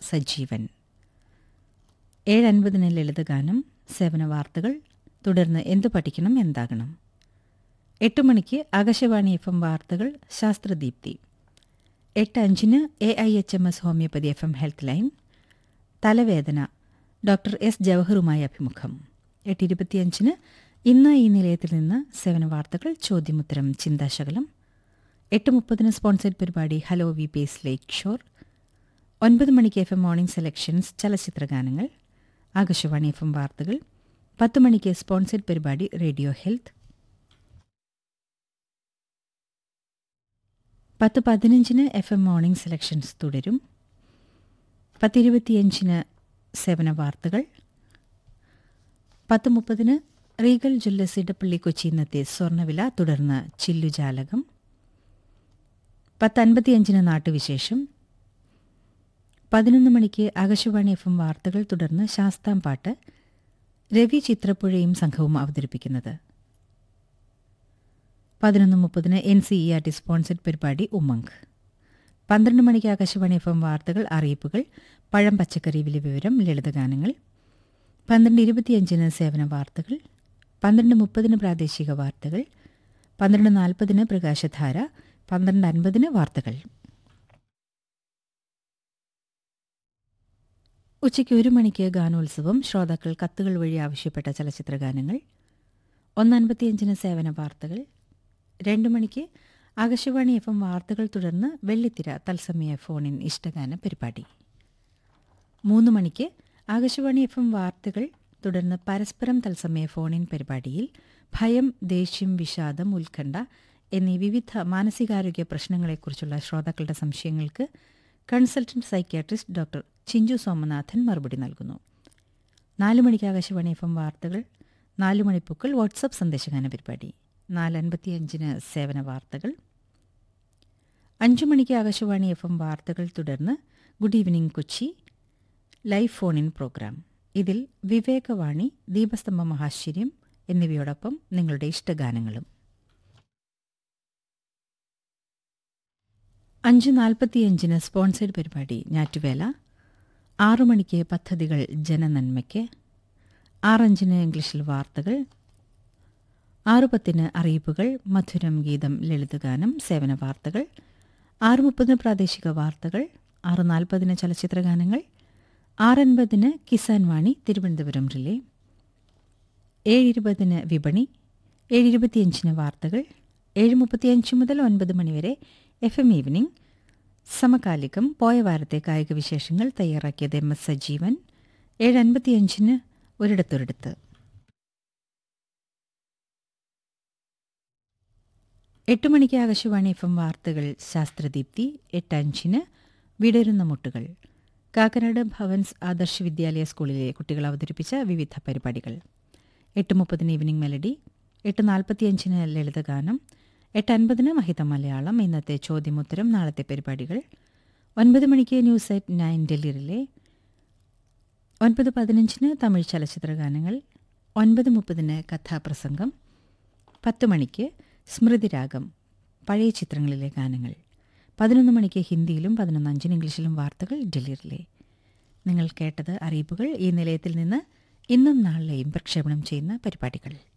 സജീവൻ ഏഴ് അൻപതിന് ലളിതഗാനം സേവന വാർത്തകൾ തുടർന്ന് എന്തു പഠിക്കണം എന്താകണം എട്ട് മണിക്ക് ആകാശവാണി എഫ് എം വാർത്തകൾ ശാസ്ത്രദീപ്തി എട്ട് അഞ്ചിന് A I H M S homoeopathy F M health line തലവേദന ഡോക്ടർ എസ് ജവഹറുമായി അഭിമുഖം എട്ട് ഇരുപത്തിയഞ്ചിന് ഇന്ന് ഈ നിലയത്തിൽ നിന്ന് സേവന വാർത്തകൾ ചോദ്യമുത്തരം ചിന്താശകലം എട്ട് മുപ്പതിന് സ്പോൺസേഡ് പരിപാടി hello V pace lake shore ഒൻപത് മണിക്ക് എഫ് എം മോർണിംഗ് സെലക്ഷൻസ് ചലച്ചിത്രഗാനങ്ങൾ ആകാശവാണി എഫ് എം വാർത്തകൾ പത്ത് മണിക്ക് സ്പോൺസേഡ് പരിപാടി റേഡിയോ ഹെൽത്ത് പത്ത് പതിനഞ്ചിന് എഫ് എം മോർണിംഗ് സെലക്ഷൻസ് തുടരും പത്തിരുപത്തിയഞ്ചിന് സേവന വാർത്തകൾ പത്ത് മുപ്പതിന് റീഗൽ ജ്വല്ലസ് ഇടപ്പള്ളി കൊച്ചി ഇന്നത്തെ സ്വർണ്ണവില തുടർന്ന് ചില്ലുജാലകം പത്ത് അൻപത്തിയഞ്ചിന് നാട്ടുവിശേഷം പതിനൊന്ന് മണിക്ക് ആകാശവാണി എഫ് എം വാർത്തകൾ തുടർന്ന് ശാസ്താം പാട്ട് രവി ചിത്രപ്പുഴയും സംഘവും അവതരിപ്പിക്കുന്നത് പതിനൊന്ന് മുപ്പതിന് N C E R T sponsored പരിപാടി ഉമ്മങ്ക് പന്ത്രണ്ട് മണിക്ക് ആകാശവാണി എഫ് എം വാർത്തകൾ അറിയിപ്പുകൾ പഴം പച്ചക്കറി വില വിവരം ലളിതഗാനങ്ങൾ പന്ത്രണ്ട് ഇരുപത്തിയഞ്ചിന് സേവന വാർത്തകൾ പന്ത്രണ്ട് മുപ്പതിന് പ്രാദേശിക വാർത്തകൾ പന്ത്രണ്ട് നാൽപ്പതിന് പ്രകാശധാര പന്ത്രണ്ട് അൻപതിന് വാർത്തകൾ ഉച്ചയ്ക്ക് ഒരു മണിക്ക് ഗാനോത്സവം ശ്രോതാക്കൾ കത്തുകൾ വഴി ആവശ്യപ്പെട്ട ചലച്ചിത്ര ഗാനങ്ങൾ ഒന്നൻപത്തിയഞ്ചിന് സേവന വാർത്തകൾ രണ്ട് മണിക്ക് ആകാശവാണി എഫ് എം വാർത്തകൾ തുടർന്ന് വെള്ളിത്തിര തത്സമയ ഫോണിൻ ഇഷ്ടഗാന പരിപാടി മൂന്ന് മണിക്ക് ആകാശവാണി എഫ് എം വാർത്തകൾ തുടർന്ന് പരസ്പരം തത്സമയ ഫോണിൻ പരിപാടിയിൽ ഭയം ദേഷ്യം വിഷാദം ഉത്കണ്ഠ എന്നീ വിവിധ മാനസികാരോഗ്യ പ്രശ്നങ്ങളെക്കുറിച്ചുള്ള ശ്രോതാക്കളുടെ സംശയങ്ങൾക്ക് consultant psychiatrist doctor Chinchu Somanathan മറുപടി നൽകുന്നു നാല് മണിക്ക് ആകാശവാണി എഫ് എം വാർത്തകൾ നാല് മണിപ്പൂക്കൾ വാട്സപ്പ് സന്ദേശഗാന പരിപാടി നാലൻപത്തിയഞ്ചിന് സേവന വാർത്തകൾ അഞ്ചു മണിക്ക് ആകാശവാണി എഫ് എം വാർത്തകൾ തുടർന്ന് good evening Kochi live phone in programme ഇതിൽ വിവേകവാണി ദീപസ്തംഭ മഹാശ്ചര്യം എന്നിവയോടൊപ്പം നിങ്ങളുടെ ഇഷ്ടഗാനങ്ങളും അഞ്ച് നാൽപ്പത്തിയഞ്ചിന് സ്പോൺസേഡ് പരിപാടി ഞാറ്റുവേല ആറു മണിക്ക് പദ്ധതികൾ ജനനന്മയ്ക്ക് ആറഞ്ചിന് ഇംഗ്ലീഷിൽ വാർത്തകൾ ആറു പത്തിന് അറിയിപ്പുകൾ മധുരം ഗീതം ലളിതഗാനം സേവന വാർത്തകൾ ആറ് മുപ്പതിന് പ്രാദേശിക വാർത്തകൾ ആറ് നാൽപ്പതിന് ചലച്ചിത്രഗാനങ്ങൾ ആറൻപതിന് കിസാൻ വാണി തിരുവനന്തപുരം റിലേ ഏഴിരുപതിന് വിപണി ഏഴിരുപത്തിയഞ്ചിന് വാർത്തകൾ ഏഴ് മുപ്പത്തിയഞ്ച് മുതൽ ഒൻപത് മണിവരെ എഫ് എം ഈവനിംഗ് സമകാലികം പോയ വാരത്തെ കായിക വിശേഷങ്ങൾ തയ്യാറാക്കിയത് എം എസ് സജീവൻ ഏഴ് അൻപത്തിയഞ്ചിന് ഒരിടത്തൊരിടത്ത് എട്ട് മണിക്ക് ആകാശവാണി എഫ് എം വാർത്തകൾ ശാസ്ത്രദീപ്തി എട്ട് അഞ്ചിന് വിടരുന്ന മുട്ടുകൾ കാക്കനാട് ഭവൻസ് ആദർശ് വിദ്യാലയ സ്കൂളിലെ കുട്ടികൾ അവതരിപ്പിച്ച വിവിധ പരിപാടികൾ എട്ട് മുപ്പതിന് ഈവനിംഗ് മെലഡി എട്ട് നാൽപ്പത്തിയഞ്ചിന് ലളിതഗാനം എട്ട് അൻപതിന് മഹിത മലയാളം ഇന്നത്തെ ചോദ്യമുത്തരം നാളത്തെ പരിപാടികൾ ഒൻപത് മണിക്ക് ന്യൂസ് അറ്റ് നയൻ ഡൽഹിയിലെ ഒൻപത് പതിനഞ്ചിന് തമിഴ് ചലച്ചിത്ര ഗാനങ്ങൾ ഒൻപത് മുപ്പതിന് കഥാപ്രസംഗം പത്ത് മണിക്ക് സ്മൃതിരാഗം പഴയ ചിത്രങ്ങളിലെ ഗാനങ്ങൾ പതിനൊന്ന് മണിക്ക് ഹിന്ദിയിലും പതിനൊന്ന് അഞ്ചിന് ഇംഗ്ലീഷിലും വാർത്തകൾ ഡൽഹിയിലെ നിങ്ങൾ കേട്ടത് അറിയിപ്പുകൾ ഈ നിലയത്തിൽ നിന്ന് ഇന്നും നാളെയും പ്രക്ഷേപണം ചെയ്യുന്ന പരിപാടികൾ